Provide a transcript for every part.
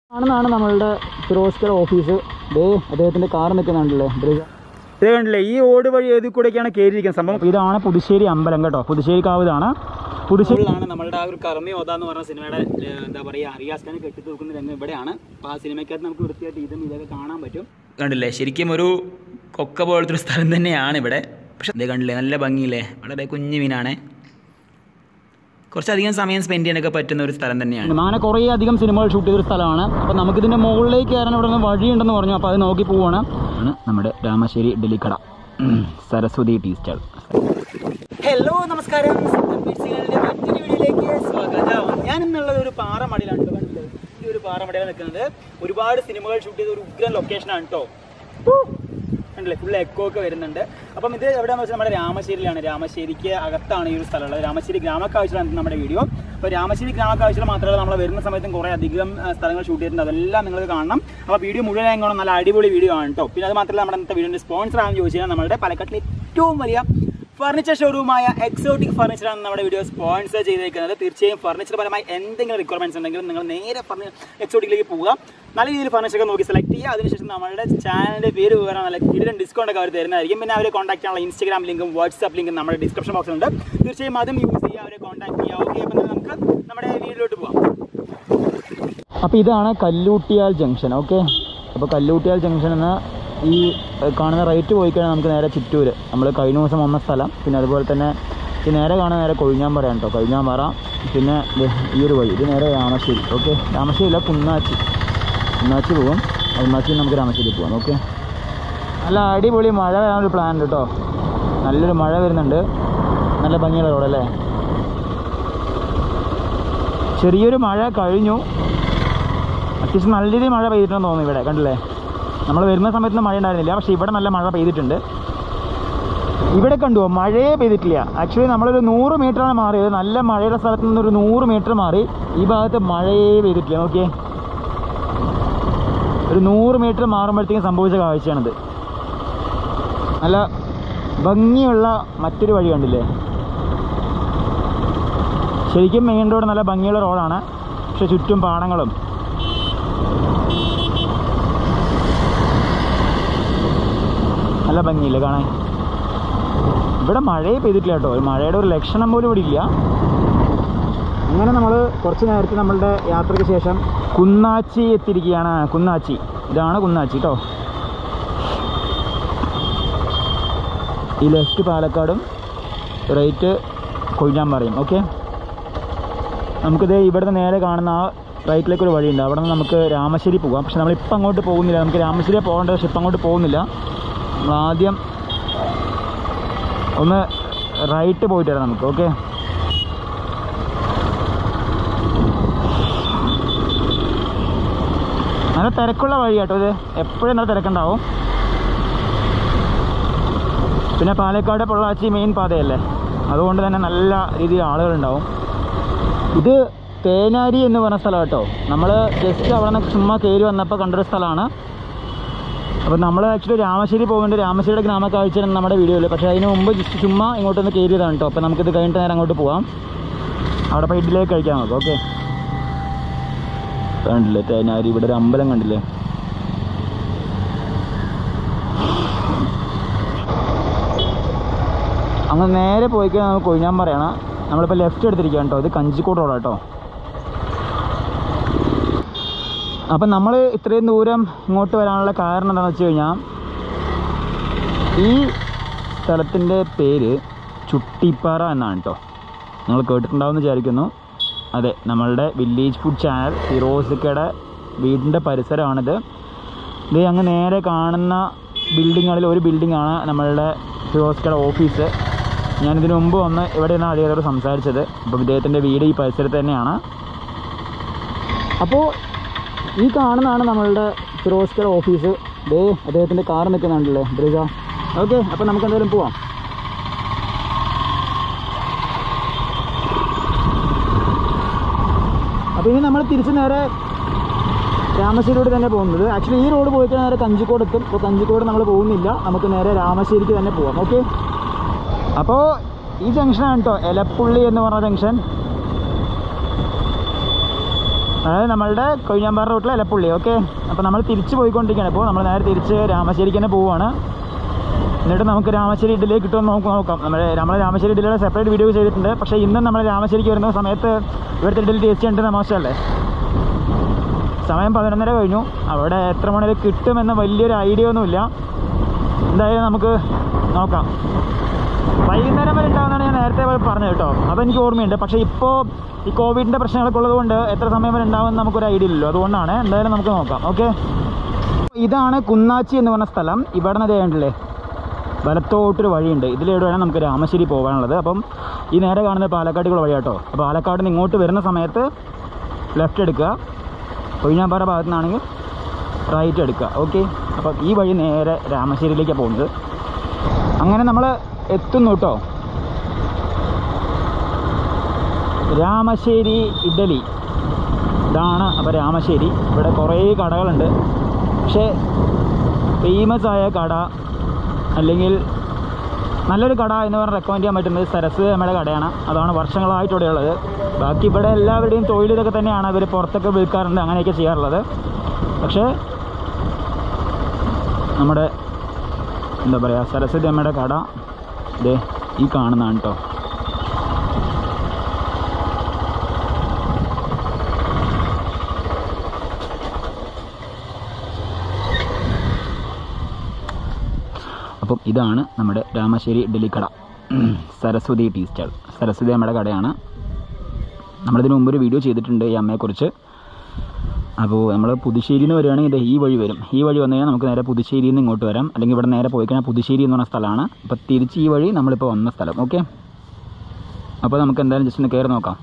ആണെന്നാണ് നമ്മളുടെ ഫിറോസ്കർ ഓഫീസ് ദേ അദ്ദേഹത്തിൻ്റെ കാർ നിൽക്കുന്നുണ്ടല്ലേ ബ്രിജ ഇത് കണ്ടില്ലേ ഈ ഓട് വഴി ഏതിൽ കൂടെയൊക്കെയാണ് കയറിയിരിക്കുന്നത് സംഭവം ഇതാണ് പുതുശ്ശേരി അമ്പലം കേട്ടോ പുതുശ്ശേരി കാവ് ഇതാണ് പുതുശ്ശേരിയിലാണ് നമ്മളുടെ ആ ഒരു കർമ്മയോധ എന്ന് പറഞ്ഞ സിനിമയുടെ ഏഹ്, എന്താ പറയുക അറിയാസ് ഖാനെ കെട്ടി തൂക്കുന്ന രംഗം ഇവിടെയാണ് അപ്പോൾ ആ സിനിമയ്ക്കകത്ത് നമുക്ക് വൃത്തിയായിട്ട് ഇതും ഇതൊക്കെ കാണാൻ പറ്റും കണ്ടില്ലേ ശരിക്കും ഒരു കൊക്ക പോലത്തെ ഒരു സ്ഥലം തന്നെയാണ് ഇവിടെ പക്ഷെ ഇത് കണ്ടില്ലേ നല്ല ഭംഗിയില്ലേ വളരെ കുഞ്ഞു മീനാണ് കുറച്ചധികം സമയം സ്പെൻഡ് ചെയ്യാനൊക്കെ പറ്റുന്ന ഒരു സ്ഥലം തന്നെയാണ് മാന കുറേ അധികം സിനിമകൾ ഷൂട്ട് ചെയ്തൊരു സ്ഥലമാണ് അപ്പോൾ നമുക്കിതിൻ്റെ മുകളിലേക്ക് കയറാൻ ഇവിടെ നിന്ന് വഴിയുണ്ടെന്ന് പറഞ്ഞു അപ്പോൾ അത് നോക്കി പോവാണ് ആണ് നമ്മുടെ രാമശ്ശേരി ഡെലിക്കട ഉം, സരസ്വതി ടീ സ്റ്റാൾ ഹലോ നമസ്കാരം സിങ്ങളുടെ മറ്റൊരു വീഡിയോയിലേക്ക് സ്വാഗതം ഞാൻ ഇന്നുള്ളത് ഒരു പാറമടയിലാണ് കേട്ടോ കണ്ടില്ലേ ഈ ഒരു പാറമടയിലാണ് നിൽക്കുന്നത് ഒരുപാട് സിനിമകൾ ഷൂട്ട് ചെയ്ത ഒരു ഉഗ്രൻ ലൊക്കേഷനാണ് കേട്ടോ കണ്ടില്ലേ ഫുൾ എക്കോ ഒക്കെ വരുന്നുണ്ട് അപ്പം ഇത് എവിടെയാണെന്ന് വെച്ചാൽ നമ്മുടെ രാമശ്ശേരിയിലാണ് രാമശ്ശേരിക്ക് അകത്താണ് ഈ ഒരു സ്ഥലമുള്ളത് രാമശ്ശേരി ഗ്രാമക്കാഴ്ചയിലാണ് നമ്മുടെ വീഡിയോ അപ്പോൾ രാമശ്ശേരി ഗ്രാമക്കാഴ്ചയിൽ മാത്രമല്ല നമ്മൾ വരുന്ന സമയത്തും കുറേ അധികം ആ, സ്ഥലങ്ങൾ ഷൂട്ട് ചെയ്തിട്ടുണ്ട് അതെല്ലാം നിങ്ങൾ കാണണം അപ്പോൾ വീഡിയോ മുഴുവനായും കാണാൻ നല്ല അടിപൊളി വീഡിയോ ആണ് കേട്ടോ പിന്നെ അത് മാത്രമല്ല നമ്മുടെ ഇന്നത്തെ വീഡിയോൻ്റെ സ്പോൺസർ ആണെന്ന് ചോദിച്ചു കഴിഞ്ഞാൽ നമ്മുടെ പാലക്കാട്ടിലെ ഏറ്റവും വലിയ ഫർണിച്ചർ ഷോറൂമായ എക്സോട്ടിക് ഫർണിച്ചറാണ് നമ്മുടെ വീഡിയോ സ്പോൺസർ ചെയ്തേക്കുന്നത് തീർച്ചയായും ഫർണിച്ചർ പരമായി എന്തെങ്കിലും റിക്വയർമെൻറ്റ്സ് ഉണ്ടെങ്കിലും നിങ്ങൾ നേരെ ഫർണി എക്സോട്ടിക്കിലേക്ക് പോവുക നല്ല രീതിയിൽ ഫർണിച്ചർ ഒക്കെ നോക്കി സെലക്ട് ചെയ്യുക അതിനുശേഷം നമ്മുടെ ചാനലിൻ്റെ പേര് വിവരം നല്ല കിടിലൻ ഡിസ്കൗണ്ട് ഒക്കെ അവർ തരുന്നതായിരിക്കും പിന്നെ അവരെ കോൺടാക്ട് ചെയ്യാനുള്ള ഇൻസ്റ്റാഗ്രാം ലിങ്കും വാട്സ്ആപ്പ് ലിങ്കും നമ്മുടെ ഡിസ്ക്രിപ്ഷൻ ബോക്സിലുണ്ട് തീർച്ചയായും അതും യൂസ് ചെയ്യുക അവരെ കോൺടാക്ട് ചെയ്യുക ഓക്കെ അപ്പം നമുക്ക് നമ്മുടെ വീട്ടിലോട്ട് പോകാം അപ്പോൾ ഇതാണ് കല്ലൂട്ടിയാൽ ജംഗ്ഷൻ ഓക്കെ അപ്പോൾ കല്ലൂട്ടിയാൽ ജംഗ്ഷൻ എന്ന ഈ ഏഹ്, കാണുന്ന റൈറ്റ് പോയി കഴിഞ്ഞാൽ നമുക്ക് നേരെ ചിറ്റൂർ നമ്മൾ കഴിഞ്ഞ ദിവസം വന്ന സ്ഥലം പിന്നെ അതുപോലെ തന്നെ ഈ നേരെ കാണുന്ന നേരെ കൊഴിഞ്ഞാമ്പാറ കേട്ടോ കൊഴിഞ്ഞാമ്പാറ പിന്നെ ദേ ഈ ഒരു വഴി ഇത് നേരെ രാമശ്ശേരി ഓക്കെ രാമശ്ശേരി അല്ല കുന്നാച്ചി കുന്നാച്ചി പോകും കുന്നാച്ചി നമുക്ക് രാമശ്ശേരി പോകാം ഓക്കെ നല്ല അടിപൊളി മഴ വരാനൊരു പ്ലാൻ ഉണ്ട് കേട്ടോ നല്ലൊരു മഴ വരുന്നുണ്ട് നല്ല ഭംഗിയുള്ള റോഡല്ലേ ചെറിയൊരു മഴ കഴിഞ്ഞു അത്യാവശ്യം നല്ല രീതിയിൽ മഴ പെയ്തിട്ടുണ്ടെന്ന് തോന്നുന്നു ഇവിടെ കണ്ടില്ലേ നമ്മൾ വരുന്ന സമയത്ത് മഴ ഉണ്ടായിരുന്നില്ല പക്ഷേ ഇവിടെ നല്ല മഴ പെയ്തിട്ടുണ്ട് ഇവിടെ കണ്ടുവോ മഴയേ പെയ്തിട്ടില്ല ആക്ച്വലി നമ്മളൊരു നൂറ് മീറ്ററാണ് മാറിയത് നല്ല മഴയുടെ സ്ഥലത്ത് നിന്ന് ഒരു നൂറ് മീറ്റർ മാറി ഈ ഭാഗത്ത് മഴയേ പെയ്തിട്ടില്ല നോക്കിയേ ഒരു നൂറ് മീറ്റർ മാറുമ്പോഴത്തേക്കും സംഭവിച്ച കാഴ്ചയാണിത് നല്ല ഭംഗിയുള്ള മറ്റൊരു വഴി കണ്ടില്ലേ ശരിക്കും മെയിൻ റോഡ് നല്ല ഭംഗിയുള്ള റോഡാണ് പക്ഷെ ചുറ്റും പാടങ്ങളും നല്ല ഭംഗിയില്ലേ കാണാൻ ഇവിടെ മഴയെ പെയ്തിട്ടില്ല കേട്ടോ ഒരു മഴയുടെ ഒരു ലക്ഷണം പോലും ഇവിടെ ഇല്ല അങ്ങനെ നമ്മൾ കുറച്ച് നേരത്തെ നമ്മളുടെ യാത്രയ്ക്ക് ശേഷം കുന്നാച്ചി എത്തിയിരിക്കുകയാണ് കുന്നാച്ചി ഇതാണ് കുന്നാച്ചി കേട്ടോ ഈ ലെഫ്റ്റ് പാലക്കാടും റൈറ്റ് കൊഴിഞ്ഞാമ്പാറയും ഓക്കെ നമുക്കിത് ഇവിടുന്ന് നേരെ കാണുന്ന ആ റൈറ്റിലേക്ക് ഒരു വഴിയുണ്ട് അവിടെ നിന്ന് നമുക്ക് രാമശ്ശേരി പോകാം പക്ഷെ നമ്മളിപ്പോൾ അങ്ങോട്ട് പോകുന്നില്ല നമുക്ക് രാമശ്ശേരി പോകേണ്ട പക്ഷെ ഇപ്പം അങ്ങോട്ട് പോകുന്നില്ല നമ്മൾ ആദ്യം ഒന്ന് റൈറ്റ് പോയിട്ട് വരാം നമുക്ക് ഓക്കെ നല്ല തിരക്കുള്ള വഴി കേട്ടോ ഇത് എപ്പോഴും നല്ല തിരക്കുണ്ടാവും പിന്നെ പാലക്കാട് പൊള്ളാച്ചി മെയിൻ പാതയല്ലേ അതുകൊണ്ട് തന്നെ നല്ല രീതിയിൽ ആളുകളുണ്ടാവും ഇത് തേനാരി എന്ന് പറഞ്ഞ സ്ഥലം കേട്ടോ നമ്മൾ ജസ്റ്റ് അവിടെ നിന്ന് ചുമ്മാ കയറി വന്നപ്പോൾ കണ്ടൊരു സ്ഥലമാണ് അപ്പോൾ നമ്മൾ ആക്ച്വലി രാമശ്ശേരി പോകേണ്ട രാമശ്ശേരിയുടെ ഗ്രാമക്കാഴ്ച നമ്മുടെ വീഡിയോയിൽ പക്ഷേ അതിന് മുമ്പ് ജസ്റ്റ് ചുമ്മാ ഇങ്ങോട്ടൊന്ന് കയറിയതാണ് കേട്ടോ അപ്പോൾ നമുക്കിത് കഴിഞ്ഞിട്ട് നേരെ അങ്ങോട്ട് പോകാം അവിടെ പോയി ഇഡ്ഡലിയൊക്കെ കഴിക്കാൻ നോക്കാം ഓക്കെ കണ്ടില്ലേ തേനാരി ഇവിടെ ഒരു അമ്പലം കണ്ടില്ലേ അങ്ങ് നേരെ പോയി കഴിഞ്ഞാൽ നമുക്ക് കൊഴിഞ്ഞാൻ പറയണം നമ്മളിപ്പോൾ ലെഫ്റ്റ് എടുത്തിരിക്കുകയാണ് കേട്ടോ ഇത് കഞ്ചിക്കോട് റോഡാണ് കേട്ടോ അപ്പം നമ്മൾ ഇത്രയും ദൂരം ഇങ്ങോട്ട് വരാനുള്ള കാരണം എന്താണെന്ന് വെച്ച് കഴിഞ്ഞാൽ ഈ സ്ഥലത്തിൻ്റെ പേര് ചുട്ടിപ്പാറ എന്നാണ് കേട്ടോ നിങ്ങൾ കേട്ടിട്ടുണ്ടാവുമെന്ന് വിചാരിക്കുന്നു അതെ നമ്മളുടെ വില്ലേജ് ഫുഡ് ചാനൽ ഫിറോസിക്കയുടെ വീടിൻ്റെ പരിസരമാണിത് ഇത് അങ്ങ് നേരെ കാണുന്ന ബിൽഡിങ്ങുകളിൽ ഒരു ബിൽഡിങ്ങാണ് നമ്മളുടെ ഫിറോസിക്കയുടെ ഓഫീസ് ഞാനിതിനു മുമ്പ് വന്ന് ഇവിടെയാണ് അദ്ദേഹത്തോട് സംസാരിച്ചത് അപ്പോൾ ഇദ്ദേഹത്തിൻ്റെ വീട് ഈ പരിസരത്ത് തന്നെയാണ് അപ്പോൾ ഈ കാണുന്നതാണ് നമ്മളുടെ ഫിറോസ്കർ ഓഫീസ് ദേ അദ്ദേഹത്തിൻ്റെ കാർ നിൽക്കുന്നുണ്ടല്ലേ ബ്രിജ ഓക്കെ അപ്പോൾ നമുക്ക് എന്തായാലും പോവാം അപ്പോൾ ഇനി നമ്മൾ തിരിച്ച് നേരെ രാമശ്ശേരിയോട് തന്നെ പോകുന്നത് ആക്ച്വലി ഈ റോഡ് പോയിട്ട് നേരെ കഞ്ചിക്കോട് എത്തും അപ്പോൾ കഞ്ചിക്കോട് നമ്മൾ പോകുന്നില്ല നമുക്ക് നേരെ രാമശ്ശേരിക്ക് തന്നെ പോവാം ഓക്കെ അപ്പോൾ ഈ ജംഗ്ഷനാണ് കേട്ടോ എലപ്പുള്ളി എന്ന് പറഞ്ഞ ജംഗ്ഷൻ അതായത് നമ്മളുടെ കൊഴിഞ്ഞാമ്പാറ റൂട്ടിലെ എലപ്പുള്ളി ഓക്കെ അപ്പോൾ നമ്മൾ തിരിച്ച് പോയിക്കൊണ്ടിരിക്കുകയാണ് ഇപ്പോൾ നമ്മൾ നേരെ തിരിച്ച് രാമശ്ശേരിക്ക് തന്നെ പോവുകയാണ് എന്നിട്ട് നമുക്ക് രാമശ്ശേരി ഇഡ്ഡലി കിട്ടുമെന്ന് നമുക്ക് നോക്കാം നമ്മൾ നമ്മൾ രാമശ്ശേരി ഇഡ്ഡലിയുടെ സെപ്പറേറ്റ് വീഡിയോ ചെയ്തിട്ടുണ്ട് പക്ഷേ ഇന്നും നമ്മൾ രാമശ്ശേരിക്ക് വരുന്ന സമയത്ത് ഇവിടുത്തെ ഇഡ്ഡലി ടേസ്റ്റ് ഉണ്ട് മോശമല്ലേ സമയം പതിനൊന്നര കഴിഞ്ഞു അവിടെ എത്ര മണിയിൽ കിട്ടുമെന്ന് വലിയൊരു ഐഡിയ ഒന്നുമില്ല എന്തായാലും നമുക്ക് നോക്കാം വൈകുന്നേരം വരെ ഉണ്ടാകുന്നതാണ് ഞാൻ നേരത്തെ പറഞ്ഞത് കേട്ടോ അതെനിക്ക് ഓർമ്മയുണ്ട് പക്ഷേ ഇപ്പോൾ ഈ കോവിഡിൻ്റെ പ്രശ്നങ്ങളൊക്കെ ഉള്ളതുകൊണ്ട് എത്ര സമയം വരെ ഉണ്ടാകുമെന്ന് നമുക്കൊരു ഐഡിയ ഇല്ലല്ലോ അതുകൊണ്ടാണ് എന്തായാലും നമുക്ക് നോക്കാം ഓക്കെ ഇതാണ് കുന്നാച്ചി എന്ന് പറഞ്ഞ സ്ഥലം ഇവിടെ നിന്ന് കണ്ടില്ലേ വലത്തോട്ടൊരു വഴിയുണ്ട് ഇതിലൂടെ വേണം നമുക്ക് രാമശ്ശേരി പോകാനുള്ളത് അപ്പം ഈ നേരെ കാണുന്നത് പാലക്കാട്ടുള്ള വഴി കേട്ടോ അപ്പോൾ പാലക്കാട് നിന്ന് ഇങ്ങോട്ട് വരുന്ന സമയത്ത് ലെഫ്റ്റ് എടുക്കുക കൊഴിഞ്ഞാമ്പാറ ഭാഗത്തു നിന്നാണെങ്കിൽ റൈറ്റ് എടുക്കുക ഓക്കെ അപ്പം ഈ വഴി നേരെ രാമശ്ശേരിയിലേക്കാണ് പോകുന്നത് അങ്ങനെ നമ്മൾ എത്തുന്നു കേട്ടോ രാമശ്ശേരി ഇഡലി ഇതാണ് അപ്പോൾ രാമശ്ശേരി ഇവിടെ കുറേ കടകളുണ്ട് പക്ഷേ ഫേമസ് ആയ കട അല്ലെങ്കിൽ നല്ലൊരു കട എന്ന് പറഞ്ഞാൽ റെക്കമെൻഡ് ചെയ്യാൻ പറ്റുന്നത് സരസ് നമ്മുടെ കടയാണ് അതാണ് വർഷങ്ങളായിട്ട് ഇവിടെ ഉള്ളത് ബാക്കി ഇവിടെ എല്ലാവരുടെയും തൊഴിൽ ഇതൊക്കെ തന്നെയാണ് അവർ പുറത്തൊക്കെ വിൽക്കാറുണ്ട് അങ്ങനെയൊക്കെ ചെയ്യാറുള്ളത് പക്ഷേ നമ്മുടെ എന്താ പറയുക സരസ്വതി അമ്മയുടെ കട ദേ ഈ കാണുന്നതാണ് കേട്ടോ അപ്പം ഇതാണ് നമ്മുടെ രാമശ്ശേരി ഇഡ്ഡലി കട സരസ്വതി ടീ സ്റ്റാൾ സരസ്വതി അമ്മയുടെ കടയാണ് നമ്മളിതിന് മുമ്പ് ഒരു വീഡിയോ ചെയ്തിട്ടുണ്ട് ഈ അമ്മയെക്കുറിച്ച് അപ്പോൾ നമ്മൾ പുതുശ്ശേരിയിൽ നിന്ന് വരികയാണെങ്കിൽ ഇത് ഈ വഴി വരും ഈ വഴി വന്നു കഴിഞ്ഞാൽ നമുക്ക് നേരെ പുതുശ്ശേരിയിൽ നിന്ന് ഇങ്ങോട്ട് വരാം അല്ലെങ്കിൽ ഇവിടെ നേരെ പോയി കഴിഞ്ഞാൽ പുതുശ്ശേരി എന്ന് പറഞ്ഞ സ്ഥലമാണ് അപ്പോൾ തിരിച്ച് ഈ വഴി നമ്മളിപ്പോൾ വന്ന സ്ഥലം ഓക്കെ അപ്പോൾ നമുക്ക് എന്തായാലും ജസ്റ്റ് ഒന്ന് കയറി നോക്കാം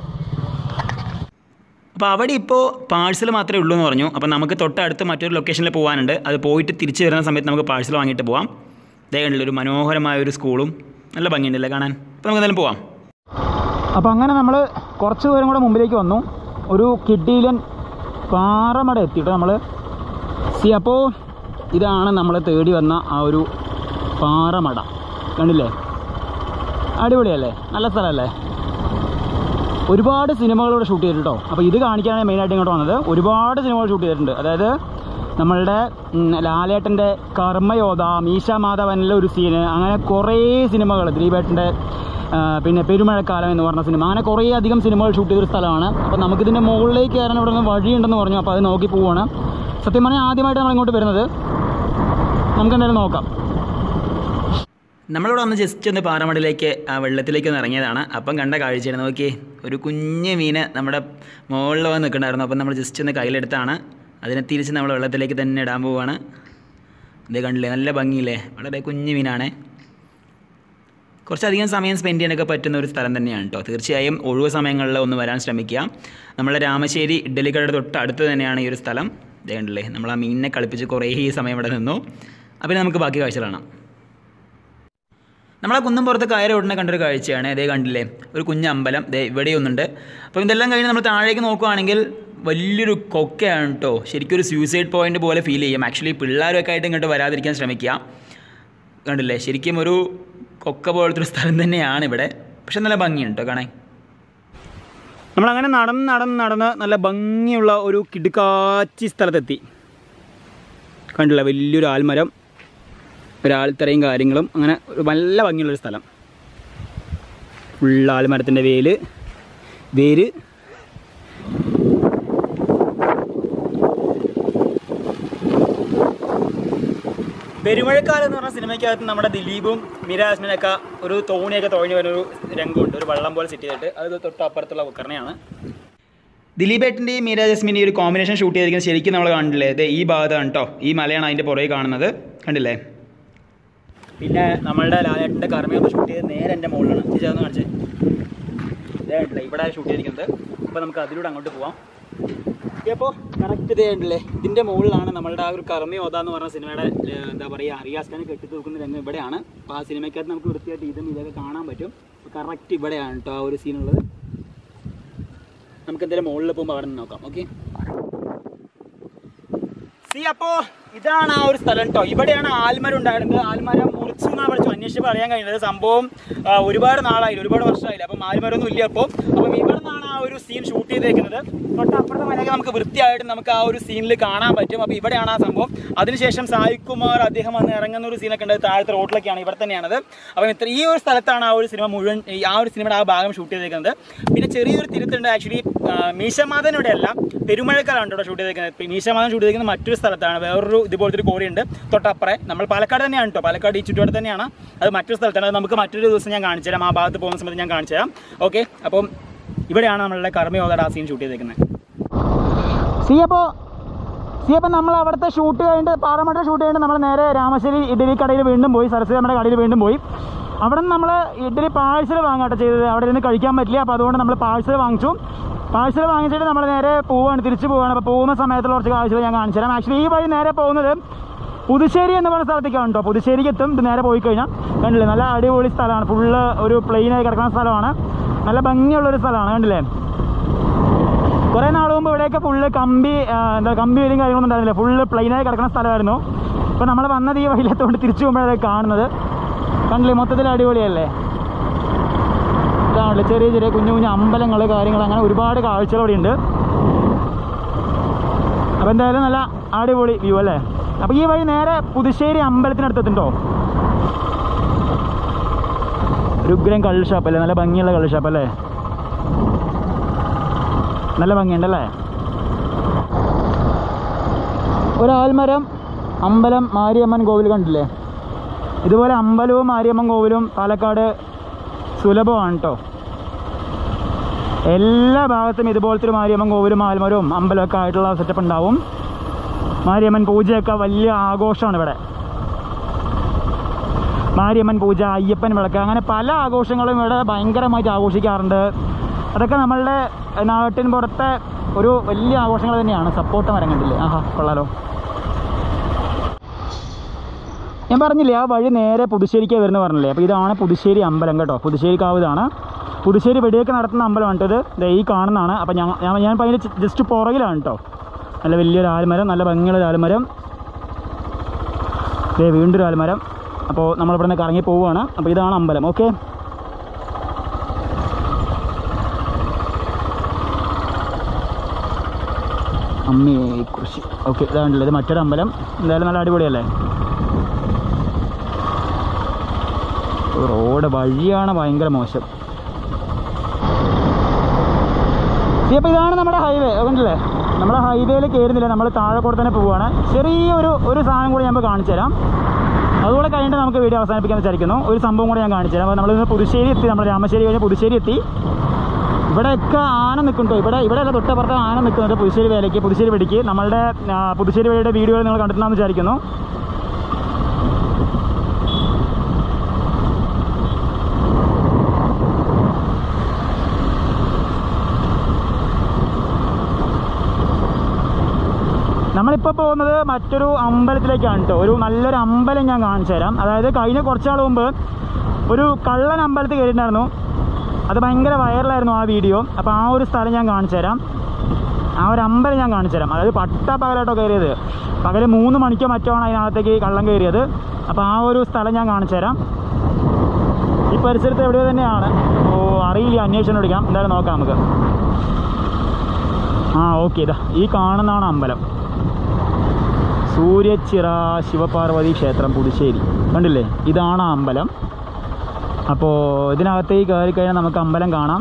അപ്പോൾ അവിടെ ഇപ്പോൾ പാഴ്സൽ മാത്രമേ ഉള്ളൂ എന്ന് പറഞ്ഞു അപ്പോൾ നമുക്ക് തൊട്ടടുത്ത് മറ്റൊരു ലൊക്കേഷനിൽ പോകാനുണ്ട് അത് പോയിട്ട് തിരിച്ച് വരുന്ന സമയത്ത് നമുക്ക് പാഴ്സൽ വാങ്ങിയിട്ട് പോവാം ഇതേ കണ്ടില്ല ഒരു മനോഹരമായ ഒരു സ്കൂളും നല്ല ഭംഗിയുണ്ടല്ലേ കാണാൻ അപ്പോൾ നമുക്ക് എന്തായാലും പോവാം അപ്പോൾ അങ്ങനെ നമ്മൾ കുറച്ച് ദൂരം കൂടെ മുമ്പിലേക്ക് വന്നു ഒരു കിഡ്ഡിയിലൻ പാറമട എത്തിയിട്ട് നമ്മൾ സി അപ്പോൾ ഇതാണ് നമ്മൾ തേടി വന്ന ആ ഒരു പാറമട കണ്ടില്ലേ അടിപൊളിയല്ലേ നല്ല സ്ഥലമല്ലേ ഒരുപാട് സിനിമകൾ ഇവിടെ ഷൂട്ട് ചെയ്തിട്ടോ അപ്പോൾ ഇത് കാണിക്കാനാണ് മെയിനായിട്ട് ഇങ്ങോട്ട് വന്നത് ഒരുപാട് സിനിമകൾ ഷൂട്ട് ചെയ്തിട്ടുണ്ട് അതായത് നമ്മളുടെ ഉം, ലാലേട്ടൻ്റെ കർമ്മയോധ മീശ മാധവനിലെ ഒരു സീന് അങ്ങനെ കുറേ സിനിമകൾ ദിലീപേട്ടൻ്റെ ആ, പിന്നെ പെരുമഴക്കാലം എന്ന് പറഞ്ഞ സിനിമ അങ്ങനെ കുറേ അധികം സിനിമകൾ ഷൂട്ട് ചെയ്തൊരു സ്ഥലമാണ് അപ്പോൾ നമുക്കിതിൻ്റെ മുകളിലേക്ക് കയറാൻ ഇവിടെ നിന്ന് വഴിയുണ്ടെന്ന് പറഞ്ഞു അപ്പോൾ അത് നോക്കി പോവാണ് സത്യം പറഞ്ഞാൽ ആദ്യമായിട്ട് നമ്മൾ ഇങ്ങോട്ട് വരുന്നത് നമുക്ക് എന്തായാലും നോക്കാം നമ്മളിവിടെ വന്ന് ജസ്റ്റ് ഒന്ന് പാറമടയിലേക്ക് ആ വെള്ളത്തിലേക്ക് ഒന്ന് ഇറങ്ങിയതാണ് അപ്പം കണ്ട കാഴ്ചയാണ് നോക്കിയേ ഒരു കുഞ്ഞ് മീന് നമ്മുടെ മുകളിൽ വന്ന് നിൽക്കണ്ടായിരുന്നു അപ്പം നമ്മൾ ജസ്റ്റ് ഒന്ന് കയ്യിലെടുത്താണ് അതിനെ തിരിച്ച് നമ്മൾ വെള്ളത്തിലേക്ക് തന്നെ ഇടാൻ പോവുകയാണ് ഇതേ കണ്ടില്ലേ നല്ല ഭംഗിയില്ലേ വളരെ കുഞ്ഞ് മീനാണേ കുറച്ചധികം സമയം സ്പെൻഡ് ചെയ്യാനൊക്കെ പറ്റുന്ന ഒരു സ്ഥലം തന്നെയാണ് കേട്ടോ തീർച്ചയായും ഒഴിവ് സമയങ്ങളിൽ ഒന്ന് വരാൻ ശ്രമിക്കുക നമ്മളെ രാമശ്ശേരി ഇഡ്ഡലിക്കടയുടെ തൊട്ട് അടുത്ത് തന്നെയാണ് ഈ ഒരു സ്ഥലം ഇതേ കണ്ടില്ലേ നമ്മൾ ആ മീനിനെ കളിപ്പിച്ച് കുറേ സമയം ഇവിടെ നിന്നു അപ്പോൾ ഇനി നമുക്ക് ബാക്കി കാഴ്ച കാണാം നമ്മളെ കുന്നും പുറത്ത് കയറി ഉടനെ കണ്ടൊരു കാഴ്ചയാണ് ഇതേ കണ്ടില്ലേ ഒരു കുഞ്ഞ് അമ്പലം ദേ ഇവിടെയൊന്നുണ്ട് അപ്പോൾ ഇതെല്ലാം കഴിഞ്ഞ് നമ്മൾ താഴേക്ക് നോക്കുകയാണെങ്കിൽ വലിയൊരു കൊക്കയാണ് കേട്ടോ ശരിക്കും ഒരു സൂസൈഡ് പോയിന്റ് പോലെ ഫീൽ ചെയ്യും ആക്ച്വലി പിള്ളേരൊക്കെ ആയിട്ട് ഇങ്ങോട്ട് വരാതിരിക്കാൻ ശ്രമിക്കുക കണ്ടില്ലേ ശരിക്കും ഒരു കൊക്ക പോലത്തെ ഒരു സ്ഥലം തന്നെയാണ് ഇവിടെ പക്ഷെ നല്ല ഭംഗിയുണ്ട് കേട്ടോ കാണാൻ നമ്മളങ്ങനെ നടന്ന് നടന്ന് നടന്ന് നല്ല ഭംഗിയുള്ള ഒരു കിടുക്കാച്ചി സ്ഥലത്തെത്തി കണ്ടില്ല വലിയൊരു ആൽമരം ഒരാൾത്തറയും കാര്യങ്ങളും അങ്ങനെ ഒരു നല്ല ഭംഗിയുള്ളൊരു സ്ഥലം ഫുൾ ആൽമരത്തിൻ്റെ വേല് വേര് പെരുമഴക്കാലം എന്ന് പറഞ്ഞ സിനിമയ്ക്കകത്ത് നമ്മുടെ ദിലീപും മിരാസ്മിനൊക്കെ ഒരു തോണിയൊക്കെ തുഴഞ്ഞു വരുന്ന ഒരു രംഗമുണ്ട് ഒരു വള്ളം പോലെ സെറ്റ് ചെയ്തിട്ട് അത് തൊട്ട് അപ്പുറത്തുള്ള ഉക്കറിനെയാണ് ദിലീപേട്ടൻ്റെയും മീര ജസ്മിൻ്റെയും ഒരു കോമ്പിനേഷൻ ഷൂട്ട് ചെയ്തിരിക്കുന്നത് ശരിക്കും നമ്മൾ കണ്ടില്ലേ ഇത് ഈ ഭാഗത്താണ് കേട്ടോ ഈ മലയാണ് അതിൻ്റെ പുറകെ കാണുന്നത് കണ്ടില്ലേ പിന്നെ നമ്മളുടെ ലാലേട്ടൻ്റെ കർമ്മയൊക്കെ ഷൂട്ട് ചെയ്ത് നേരെ എൻ്റെ മുകളിലാണ് ചേച്ചി അതൊന്ന് കാണിച്ചേ ഇതായിട്ടില്ല ഇവിടെ ഷൂട്ട് ചെയ്തിരിക്കുന്നത് അപ്പോൾ നമുക്ക് അതിലൂടെ അങ്ങോട്ട് പോവാം അപ്പോൾ കറക്റ്റ് ഇതേ ഉണ്ടല്ലേ ഇതിൻ്റെ മുകളിലാണ് നമ്മളുടെ ആ ഒരു കർമ്മയോധ എന്ന് പറഞ്ഞ സിനിമയുടെ ഏർ, എന്താ പറയുക റിയാസ് ഖാൻ കെട്ടി തൂക്കുന്ന രംഗം ഇവിടെയാണ് അപ്പോൾ ആ സിനിമയ്ക്കകത്ത് നമുക്ക് വൃത്തിയായിട്ട് ഇതും ഇതൊക്കെ കാണാൻ പറ്റും കറക്റ്റ് ഇവിടെയാണ് കേട്ടോ ആ ഒരു സീനുള്ളത് നമുക്ക് എന്തായാലും മുകളിൽ പോകുമ്പോൾ അവിടെ നിന്ന് നോക്കാം ഓക്കെ സി അപ്പോ ഇതാണ് ആ ഒരു സ്ഥലം കേട്ടോ ഇവിടെയാണ് ആൽമരം ഉണ്ടായിരുന്നത് ആൽമരം മുറിച്ചു എന്നാണ് പഠിച്ചു അന്വേഷിച്ചപ്പോൾ അറിയാൻ കഴിഞ്ഞത് സംഭവം ആ, ഒരുപാട് നാളായില്ല ഒരുപാട് വർഷമായില്ല അപ്പം ആൽമരം ഒന്നും ഇല്ല അപ്പോൾ അപ്പം ഇവിടെ നിന്നാണ് ആ ഒരു സീൻ ഷൂട്ട് ചെയ്തേക്കുന്നത് തൊട്ടപ്പുറത്തെ മലയൊക്കെ നമുക്ക് വൃത്തിയായിട്ട് നമുക്ക് ആ ഒരു സീനിൽ കാണാൻ പറ്റും അപ്പോൾ ഇവിടെയാണ് ആ സംഭവം അതിനുശേഷം സായി കുമാർ അദ്ദേഹം വന്ന് ഇറങ്ങുന്ന ഒരു സീനൊക്കെ ഉണ്ട് താഴത്തെ റോഡിലൊക്കെയാണ് ഇവിടെ തന്നെയാണത് അപ്പം ഇത്ര ഈ ഒരു സ്ഥലത്താണ് ആ ഒരു സിനിമ മുഴുവൻ ഈ ആ ഒരു സിനിമയുടെ ആ ഭാഗം ഷൂട്ട് ചെയ്തേക്കുന്നത് പിന്നെ ചെറിയൊരു തിരുത്തുണ്ട് ആക്ച്വലി മീശമാധൻ ഇവിടെ അല്ല പെരുമഴക്കാലാണ് ഇവിടെ ഷൂട്ട് ചെയ്തേക്കുന്നത് മീശമാധൻ ഷൂട്ട് ചെയ്തേക്കുന്നത് മറ്റൊരു സ്ഥലത്താണ് വേറൊരു ഇതുപോലത്തെ ഒരു കോറി ഉണ്ട് തൊട്ടപ്പുറേ നമ്മൾ പാലക്കാട് തന്നെയാണ് കേട്ടോ പാലക്കാട് ഈ ചുറ്റുപാട് തന്നെയാണ് അത് മറ്റൊരു സ്ഥലത്താണ് അത് നമുക്ക് മറ്റൊരു ദിവസം ഞാൻ കാണിച്ചു തരാം ആ ഭാഗത്ത് പോകുന്ന സമയത്ത് ഞാൻ കാണിച്ചു തരാം ഓക്കെ അപ്പം ഇവിടെയാണ് നമ്മളുടെ കർമ്മയോധയുടെ ആ സീൻ ഷൂട്ട് ചെയ്തേക്കുന്നത് സി അപ്പോൾ സി അപ്പം നമ്മൾ അവിടുത്തെ ഷൂട്ട് കഴിഞ്ഞിട്ട് പാറമട്ട ഷൂട്ട് കഴിഞ്ഞിട്ട് നമ്മൾ നേരെ രാമശ്ശേരി ഇഡലി കടയിൽ വീണ്ടും പോയി സരസ്വതി നമ്മുടെ കടയിൽ വീണ്ടും പോയി അവിടെ നിന്ന് നമ്മൾ ഇഡലി പാഴ്സൽ വാങ്ങാട്ടോ ചെയ്തത് അവിടെ ഇരുന്ന് കഴിക്കാൻ പറ്റില്ല അപ്പോൾ അതുകൊണ്ട് നമ്മൾ പാഴ്സൽ വാങ്ങിച്ചു പാഴ്സൽ വാങ്ങിച്ചിട്ട് നമ്മൾ നേരെ പോവാണ് തിരിച്ച് പോവാണ് അപ്പോൾ പോകുന്ന സമയത്തുള്ള കുറച്ച് കാഴ്ചകൾ ഞാൻ കാണിച്ചു തരാം ആക്ച്വലി ഈ വഴി നേരെ പോകുന്നത് പുതുശ്ശേരി എന്ന് പറയുന്ന സ്ഥലത്തേക്കാണ് കേട്ടോ പുതുശ്ശേരിക്ക് എത്തും ഇത് നേരെ പോയി കഴിഞ്ഞാൽ കണ്ടില്ലേ നല്ല അടിപൊളി സ്ഥലമാണ് ഫുള്ള് ഒരു പ്ലെയിനായി കിടക്കുന്ന സ്ഥലമാണ് നല്ല ഭംഗിയുള്ളൊരു സ്ഥലമാണ് കണ്ടില്ലേ കുറേ നാൾ മുമ്പ് ഇവിടെയൊക്കെ ഫുള്ള് കമ്പി ആ, എന്താ കമ്പി വരും കാര്യങ്ങളൊന്നും ഉണ്ടായിരുന്നില്ല ഫുള്ള് പ്ലെയിനായി കിടക്കുന്ന സ്ഥലമായിരുന്നു ഇപ്പോൾ നമ്മൾ വന്നത് ഈ വഴിയിലെത്തോണ്ട് തിരിച്ചു പോകുമ്പോഴാണ് കാണുന്നത് കണ്ടില്ലേ മൊത്തത്തിൽ അടിപൊളിയല്ലേ ഇതാണല്ലേ ചെറിയ ചെറിയ കുഞ്ഞു കുഞ്ഞു അമ്പലങ്ങൾ കാര്യങ്ങൾ അങ്ങനെ ഒരുപാട് കാഴ്ചകൾ ഇവിടെ ഉണ്ട് അപ്പോൾ എന്തായാലും നല്ല അടിപൊളി വ്യൂ അല്ലേ അപ്പോൾ ഈ വഴി നേരെ പുതുശ്ശേരി അമ്പലത്തിനടുത്തെത്തുണ്ടോ രുഗ്രൻ കള്ള് ഷാപ്പ് അല്ലേ നല്ല ഭംഗിയുള്ള കള്ള് ഷാപ്പ് അല്ലേ നല്ല ഭംഗിയുണ്ടല്ലേ ഒരു ആൽമരം അമ്പലം മാരിയമ്മൻ കോവിൽ കണ്ടില്ലേ ഇതുപോലെ അമ്പലവും മാരിയമ്മൻ കോവിലും പാലക്കാട് സുലഭമാണ് കേട്ടോ എല്ലാ ഭാഗത്തും ഇതുപോലത്തെ ഒരു മാരിയമ്മൻ കോവിലും ആൽമരവും അമ്പലമൊക്കെ ആയിട്ടുള്ള സെറ്റപ്പ് ഉണ്ടാവും മാരിയമ്മൻ പൂജയൊക്കെ വലിയ ആഘോഷമാണ് ഇവിടെ മാരിയമ്മൻ പൂജ അയ്യപ്പൻ വിളക്ക് അങ്ങനെ പല ആഘോഷങ്ങളും ഇവിടെ ഭയങ്കരമായിട്ട് ആഘോഷിക്കാറുണ്ട് അതൊക്കെ നമ്മളുടെ നാട്ടിൻ പുറത്തെ ഒരു വലിയ ആഘോഷങ്ങൾ തന്നെയാണ് സപ്പോർട്ട് മരം കണ്ടില്ലേ ആഹാ കൊള്ളാലോ ഞാൻ പറഞ്ഞില്ലേ ആ വഴി നേരെ പുതുശ്ശേരിക്ക് വരുന്ന പറഞ്ഞില്ലേ അപ്പോൾ ഇതാണ് പുതുശ്ശേരി അമ്പലം കേട്ടോ പുതുശ്ശേരി കാവ് ഇതാണ് പുതുശ്ശേരി വെടിയൊക്കെ നടത്തുന്ന അമ്പലമാണ് കേട്ടോ ഇത് ദേ ഈ കാണുന്നതാണ് അപ്പോൾ ഞാൻ ഞാൻ ഞാൻ അതിന് ജസ്റ്റ് പുറകിലാണ് കേട്ടോ നല്ല വലിയൊരു ആൽമരം നല്ല ഭംഗിയുള്ള ഒരു ആൽമരം ദേ വീണ്ടും ഒരു ആൽമരം അപ്പോൾ നമ്മളിവിടെ നിന്ന് കറങ്ങി പോവുകയാണ് അപ്പോൾ ഇതാണ് അമ്പലം ഓക്കെ അമ്മയെ കുറിച്ച് ഓക്കെ ഇതാണല്ലോ ഇത് മറ്റൊരു അമ്പലം എന്തായാലും നല്ല അടിപൊളിയല്ലേ റോഡ് വഴിയാണ് ഭയങ്കര മോശം അപ്പോൾ ഇതാണ് നമ്മുടെ ഹൈവേ കണ്ടില്ലേ നമ്മുടെ ഹൈവേയിൽ കയറുന്നില്ല നമ്മൾ താഴെ കൂടെ തന്നെ പോവുകയാണ് ചെറിയൊരു ഒരു സാധനം കൂടി ഞാൻ കാണിച്ചു തരാം അതുകൂടെ കഴിഞ്ഞിട്ട് നമുക്ക് വീഡിയോ അവസാനിപ്പിക്കാൻ വിചാരിക്കുന്നു ഒരു സംഭവം കൂടെ ഞാൻ കാണിച്ചു തരാം അപ്പോൾ നമ്മൾ പുതുശ്ശേരി എത്തി നമ്മൾ രാമശ്ശേരി കഴിഞ്ഞ് പുതുശ്ശേരി എത്തി ഇവിടെയൊക്കെ ആന നിൽക്കുന്നുണ്ടോ ഇവിടെ ഇവിടെയല്ല തൊട്ടപ്പുറത്ത് ആന നിൽക്കുന്നുണ്ട് പുതുശ്ശേരി വേലയ്ക്ക് പുതുശ്ശേരി വെടിക്ക് നമ്മളുടെ ആ, പുതുശ്ശേരി വേലയുടെ വീഡിയോ നിങ്ങൾ കണ്ടിട്ടുണ്ടെന്ന് വിചാരിക്കുന്നു നമ്മളിപ്പോൾ പോകുന്നത് മറ്റൊരു അമ്പലത്തിലേക്കാണ് കേട്ടോ ഒരു നല്ലൊരു അമ്പലം ഞാൻ കാണിച്ചു തരാം അതായത് കഴിഞ്ഞ കുറച്ചാൾ മുമ്പ് ഒരു കള്ളൻ അമ്പലത്തിൽ കയറിയിട്ടുണ്ടായിരുന്നു അത് ഭയങ്കര വൈറലായിരുന്നു ആ വീഡിയോ അപ്പോൾ ആ ഒരു സ്ഥലം ഞാൻ കാണിച്ചു തരാം ആ ഒരു അമ്പലം ഞാൻ കാണിച്ചു തരാം അതായത് പട്ട പകലാട്ടോ കയറിയത് പകൽ മൂന്ന് മണിക്കോ മറ്റോ ആണ് അതിനകത്തേക്ക് കള്ളം കയറിയത് അപ്പോൾ ആ ഒരു സ്ഥലം ഞാൻ കാണിച്ചു തരാം ഈ പരിസരത്ത് എവിടെയോ തന്നെയാണ് ഓ അറിയില്ല അന്വേഷണം എടുക്കാം എന്തായാലും നോക്കാം നമുക്ക് ആ ഓക്കെ ഇതാ ഈ കാണുന്നതാണ് അമ്പലം സൂര്യച്ചിറ ശിവപാർവതി ക്ഷേത്രം പുതുശ്ശേരി കണ്ടില്ലേ ഇതാണ് ആ അമ്പലം അപ്പോൾ ഇതിനകത്തേക്ക് കയറി കഴിഞ്ഞാൽ നമുക്ക് അമ്പലം കാണാം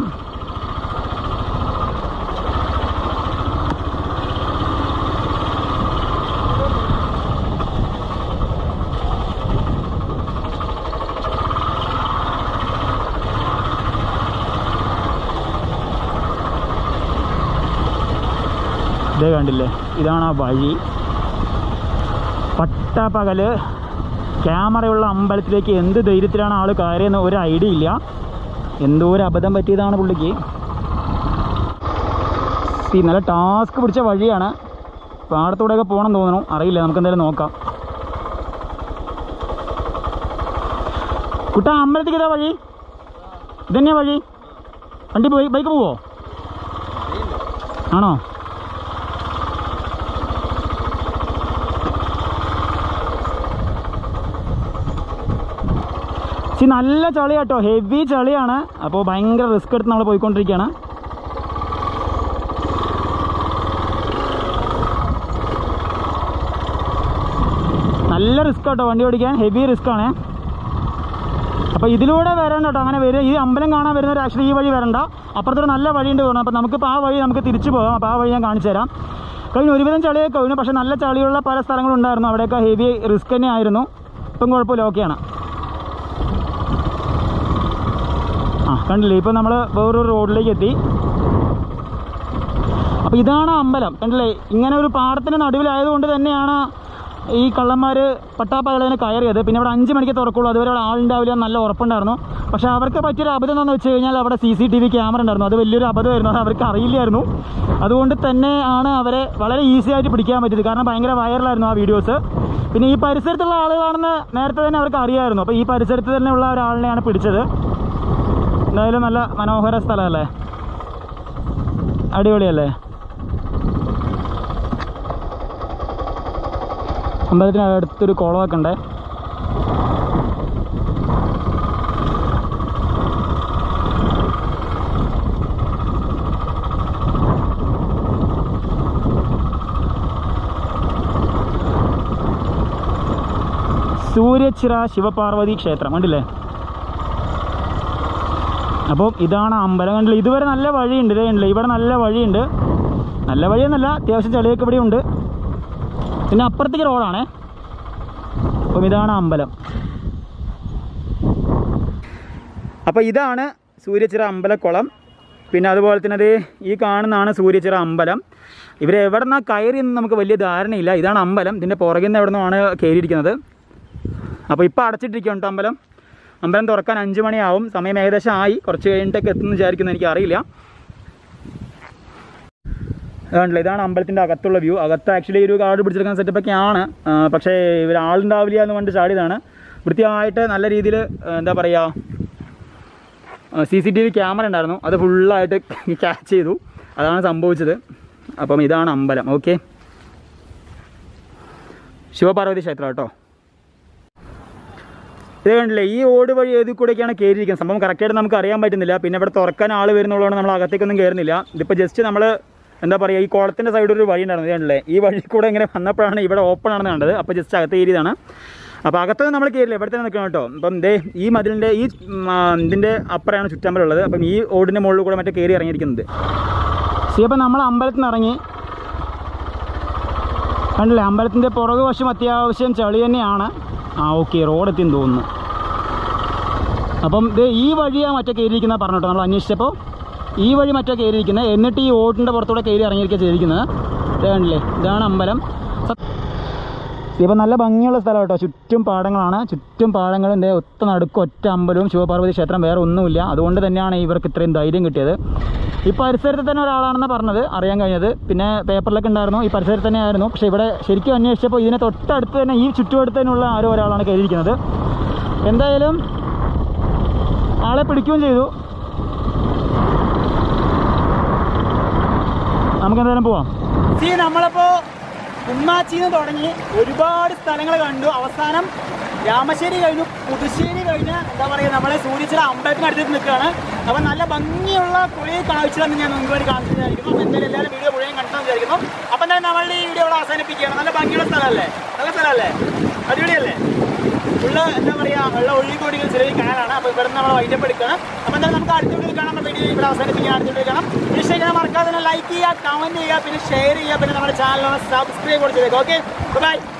ഇതേ കണ്ടില്ലേ ഇതാണ് ആ വഴി പട്ട പകല് ക്യാമറയുള്ള അമ്പലത്തിലേക്ക് എന്ത് ധൈര്യത്തിലാണ് ആൾ കയറിയെന്ന് ഒരു ഐഡിയ ഇല്ല എന്തോ ഒരു അബദ്ധം പറ്റിയതാണ് പുള്ളിക്ക് ഈ നല്ല ടാസ്ക് പിടിച്ച വഴിയാണ് പാടത്തൂടെയൊക്കെ പോകണം തോന്നുന്നു അറിയില്ല നമുക്ക് എന്തായാലും നോക്കാം കുട്ടാ അമ്പലത്തേക്ക് ഇതാ വഴി ഇതന്നെയാ വഴി വണ്ടി പോയി ബൈക്ക് പോവോ ആണോ പക്ഷെ നല്ല ചളിയാട്ടോ ഹെവി ചളിയാണ് അപ്പോൾ ഭയങ്കര റിസ്ക് എടുത്ത് നമ്മൾ പോയിക്കൊണ്ടിരിക്കുകയാണ് നല്ല റിസ്ക് കേട്ടോ വണ്ടി ഓടിക്കാൻ ഹെവി റിസ്ക് ആണ് അപ്പോൾ ഇതിലൂടെ വരണ്ട കേട്ടോ അങ്ങനെ വരും ഈ അമ്പലം കാണാൻ വരുന്നവർ ആക്ച്വലി ഈ വഴി വരണ്ട അപ്പുറത്തൊരു നല്ല വഴിയുണ്ട് തോന്നുന്നു അപ്പോൾ നമുക്കിപ്പോൾ ആ വഴി നമുക്ക് തിരിച്ചു പോകാം അപ്പോൾ ആ വഴി ഞാൻ കാണിച്ചു തരാം കഴിഞ്ഞ ഒരുവിധം ചളിയൊക്കെ കഴിഞ്ഞു പക്ഷേ നല്ല ചളിയുള്ള പല സ്ഥലങ്ങളും ഉണ്ടായിരുന്നു അവിടെയൊക്കെ ഹെവി റിസ്ക് തന്നെ ആയിരുന്നു ഇപ്പം കുഴപ്പമില്ല ഓക്കെയാണ് ആ കണ്ടില്ലേ ഇപ്പം നമ്മൾ വേറൊരു റോഡിലേക്ക് എത്തി അപ്പോൾ ഇതാണ് അമ്പലം കണ്ടില്ലേ ഇങ്ങനെ ഒരു പാടത്തിൻ്റെ നടുവിലായതുകൊണ്ട് തന്നെയാണ് ഈ കള്ളന്മാർ പട്ടാപ്പകലതിന് കയറിയത് പിന്നെ ഇവിടെ അഞ്ച് മണിക്ക് തുറക്കുള്ളൂ അതുവരെ അവിടെ ആളുണ്ടാവില്ല എന്ന് നല്ല ഉറപ്പുണ്ടായിരുന്നു പക്ഷേ അവർക്ക് പറ്റിയൊരു അബദ്ധം എന്താണെന്ന് വെച്ച് കഴിഞ്ഞാൽ അവിടെ C C T V camera ഉണ്ടായിരുന്നു അത് വലിയൊരു അബദ്ധമായിരുന്നു അത് അവർക്ക് അറിയില്ലായിരുന്നു അതുകൊണ്ട് തന്നെ ആണ് അവരെ വളരെ ഈസി ആയിട്ട് പിടിക്കാൻ പറ്റിയത് കാരണം ഭയങ്കര വൈറലായിരുന്നു ആ വീഡിയോസ് പിന്നെ ഈ പരിസരത്തുള്ള ആളുകളാണെന്ന് നേരത്തെ തന്നെ അവർക്ക് അറിയാമായിരുന്നു അപ്പോൾ ഈ പരിസരത്ത് തന്നെ ഉള്ള ഒരാളിനെയാണ് പിടിച്ചത് എന്തായാലും നല്ല മനോഹര സ്ഥലമല്ലേ അടിപൊളിയല്ലേ അമ്പലത്തിന് അടുത്തൊരു കുളമൊക്കെ ഉണ്ട് സൂര്യച്ചിറ ശിവപാർവതി ക്ഷേത്രം കണ്ടില്ലേ അപ്പോൾ ഇതാണ് അമ്പലം കണ്ടില്ല ഇതുവരെ നല്ല വഴിയുണ്ട് ഇതേ കണ്ടില്ലേ ഇവിടെ നല്ല വഴിയുണ്ട് നല്ല വഴിയൊന്നല്ല അത്യാവശ്യം ചെളിയൊക്കെ ഇവിടെ ഉണ്ട് പിന്നെ അപ്പുറത്തേക്ക് റോഡാണേ അപ്പം ഇതാണ് അമ്പലം അപ്പോൾ ഇതാണ് സൂര്യച്ചിറ അമ്പലക്കുളം പിന്നെ അതുപോലെ തന്നെ അത് ഈ കാണുന്നതാണ് സൂര്യച്ചിറ അമ്പലം ഇവർ എവിടെ നിന്നാണ് കയറിയെന്ന് നമുക്ക് വലിയ ധാരണയില്ല ഇതാണ് അമ്പലം ഇതിൻ്റെ പുറകിൽ നിന്ന് എവിടെ നിന്നാണ് കയറിയിരിക്കുന്നത് അപ്പോൾ ഇപ്പോൾ അടച്ചിട്ടിരിക്കുകയാണ് കേട്ടോ അമ്പലം അമ്പലം തുറക്കാൻ അഞ്ച് മണിയാവും സമയം ഏകദേശം ആയി കുറച്ച് കഴിഞ്ഞിട്ടൊക്കെ എത്തുമെന്ന് വിചാരിക്കുന്നു എനിക്ക് അറിയില്ല അതുകൊണ്ടല്ലോ ഇതാണ് അമ്പലത്തിൻ്റെ അകത്തുള്ള വ്യൂ അകത്ത് ആക്ച്വലി ഒരു കാർഡ് പിടിച്ചെടുക്കുന്ന സെറ്റപ്പൊക്കെയാണ് ആ, പക്ഷേ ഇവർ ആളുണ്ടാവില്ല എന്ന് കൊണ്ട് ചാടിയതാണ് വൃത്തിയായിട്ട് നല്ല രീതിയിൽ എന്താ പറയുക C C T V camera ഉണ്ടായിരുന്നു അത് ഫുള്ളായിട്ട് ക്യാച്ച് ചെയ്തു അതാണ് സംഭവിച്ചത് അപ്പം ഇതാണ് അമ്പലം ഓക്കെ ശിവപാർവതി ക്ഷേത്രം കേട്ടോ ഇത് കണ്ടില്ലേ ഈ ഓട് വഴി ഏതിൽ കൂടെയൊക്കെയാണ് കയറിയിരിക്കുന്നത് സംഭവം കറക്റ്റായിട്ട് നമുക്ക് അറിയാൻ പറ്റുന്നില്ല പിന്നെ ഇവിടെ തുറക്കാൻ ആൾ വരുന്നുള്ളതുകൊണ്ട് നമ്മൾ അകത്തേക്കൊന്നും കയറുന്നില്ല ഇതിപ്പോൾ ജസ്റ്റ് നമ്മൾ എന്താ പറയുക ഈ കുളത്തിൻ്റെ സൈഡിൽ ഒരു വഴി ഉണ്ടായിരുന്നു ഇത് കണ്ടില്ലേ ഈ വഴി കൂടെ ഇങ്ങനെ വന്നപ്പോഴാണ് ഇവിടെ ഓപ്പൺ ആണെന്ന് കണ്ടത് അപ്പോൾ ജസ്റ്റ് അകത്ത് കയറിയതാണ് അപ്പോൾ അകത്തൊന്നും നമ്മൾ കയറില്ല ഇവിടെ തന്നെ നിൽക്കണം കേട്ടോ അപ്പം ദേ ഈ മതിലിൻ്റെ ഈ ഉം, ആ, ഇതിൻ്റെ അപ്പുറമാണ് ചുറ്റമ്പലമുള്ളത് അപ്പം ഈ ഓടിൻ്റെ മുകളിൽ കൂടെ മറ്റേ കയറി ഇറങ്ങിയിരിക്കുന്നത് സി അപ്പം നമ്മൾ അമ്പലത്തിൽ നിന്ന് ഇറങ്ങി കണ്ടില്ലേ അമ്പലത്തിൻ്റെ പുറകു വശം അത്യാവശ്യം ചളി തന്നെയാണ് ആ ഓക്കെ റോഡെത്തിയെന്ന് തോന്നുന്നു അപ്പം ഇത് ഈ വഴിയാണ് മറ്റേ കയറിയിരിക്കുന്നത് പറഞ്ഞു കേട്ടോ നമ്മൾ അന്വേഷിച്ചപ്പോൾ ഈ വഴി മറ്റേ കയറിയിരിക്കുന്നത് എന്നിട്ട് ഈ ഓട്ടിൻ്റെ പുറത്തൂടെ കയറി ഇറങ്ങിയിരിക്കുക ചെയ്തിരിക്കുന്നത് ഇത് കണ്ടില്ലേ ഇതാണ് അമ്പലം ഇപ്പം നല്ല ഭംഗിയുള്ള സ്ഥലം കേട്ടോ ചുറ്റും പാടങ്ങളാണ് ചുറ്റും പാടങ്ങളും ഇതേ ഒത്ത നടുക്ക് ഒറ്റ അമ്പലവും ശിവപാർവതി ക്ഷേത്രം വേറെ ഒന്നുമില്ല അതുകൊണ്ട് തന്നെയാണ് ഇവർക്ക് ഇത്രയും ധൈര്യം കിട്ടിയത് ഈ പരിസരത്ത് തന്നെ ഒരാളാണെന്ന് പറഞ്ഞത് അറിയാൻ കഴിഞ്ഞത് പിന്നെ പേപ്പറിലൊക്കെ ഉണ്ടായിരുന്നു ഈ പരിസരത്ത് തന്നെ ആയിരുന്നു പക്ഷേ ഇവിടെ ശരിക്കും അന്വേഷിച്ചപ്പോൾ ഇതിനെ തൊട്ടടുത്ത് തന്നെ ഈ ചുറ്റുവട്ടത്ത് തന്നെയുള്ള ആരോ ഒരാളാണ് കയറിയിരിക്കുന്നത് എന്തായാലും ആളെ പിടിക്കുകയും ചെയ്തു നമുക്ക് എന്തായാലും പോവാം സി നമ്മളിപ്പോ ഉമ്മാച്ചിന്ന് തുടങ്ങി ഒരുപാട് സ്ഥലങ്ങൾ കണ്ടു അവസാനം രാമശ്ശേരി കഴിഞ്ഞു പുതുശ്ശേരി കഴിഞ്ഞ് എന്താ പറയുക നമ്മളെ സൂര്യച്ചിറ അമ്പലത്തിന് അടുത്ത് നിൽക്കുകയാണ് അപ്പം നല്ല ഭംഗിയുള്ള കുറേ കാഴ്ചകളാണ് ഞാൻ നിങ്ങൾക്ക് വേണ്ടി കാണിച്ചതായിരിക്കും അപ്പം എന്തായാലും എല്ലാവരും വീഡിയോ മുഴുവൻ കണ്ടെന്ന് വിചാരിക്കുന്നു അപ്പം എന്തായാലും നമ്മളുടെ ഈ വീഡിയോ ഇവിടെ അവസാനിപ്പിക്കുകയാണ് നല്ല ഭംഗിയുള്ള സ്ഥലമല്ലേ നല്ല സ്ഥലമല്ലേ അടിപൊളിയല്ലേ ഉള്ള എന്താ പറയുക ഉള്ള ഒഴുകിക്കൊണ്ടിരിക്കുന്ന ചെറിയ കാനാണ് അപ്പോൾ ഇവിടെ നിന്ന് നമ്മൾ വൈൻഡപ്പ് എടുക്കണം അപ്പോൾ എന്തായാലും നമുക്ക് അടുത്ത വീഡിയോ കാണാം നമ്മുടെ വീഡിയോ ഇവിടെ അവസാനിപ്പിക്കാൻ അടുത്ത വീഡിയോ കാണാം ഇഷ്ടം മറക്കാതെ തന്നെ ലൈക്ക് ചെയ്യുക കമൻറ്റ് ചെയ്യുക പിന്നെ ഷെയർ ചെയ്യുക പിന്നെ നമ്മുടെ ചാനലിനെ സബ്സ്ക്രൈബ് കൂടെ ചെയ്തേക്കാം ഓക്കെ ബൈ